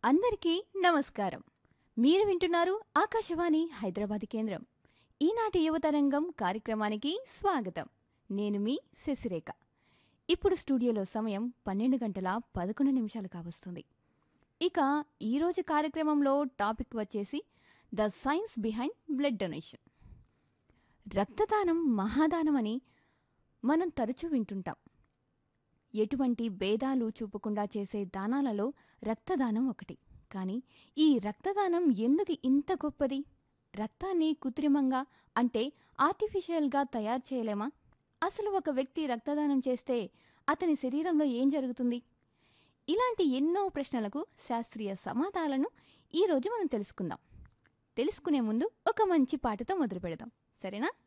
అందరికీ నమస్కారం మీరు వింటున్నారు ఆకాశవాణి హైదరాబాద్ కేంద్రం ఈనాటి యువతరంగం కార్యక్రమానికి స్వాగతం నేను మీ శశిరేఖ ఇప్పుడు స్టూడియోలో సమయం పన్నెండు గంటల పదకొండు నిమిషాలు కావస్తుంది ఇక ఈరోజు కార్యక్రమంలో టాపిక్ వచ్చేసి the science behind blood donation రక్తదానం మహాదానం అని మనం తరచూ వింటుంటాం ఎటువంటి భేదాలు చూపకుండా చేసే దానాలలో రక్తదానం ఒకటి కానీ ఈ రక్తదానం ఎందుకు ఇంత గొప్పది రక్తాన్ని కృత్రిమంగా అంటే ఆర్టిఫిషియల్గా తయారు చేయలేమా అసలు ఒక వ్యక్తి రక్తదానం చేస్తే అతని శరీరంలో ఏం జరుగుతుంది ఇలాంటి ఎన్నో ప్రశ్నలకు శాస్త్రీయ సమాధానాలను ఈరోజు మనం తెలుసుకుందాం తెలుసుకునే ముందు ఒక మంచి పాటతో మొదలు పెడదాం సరేనా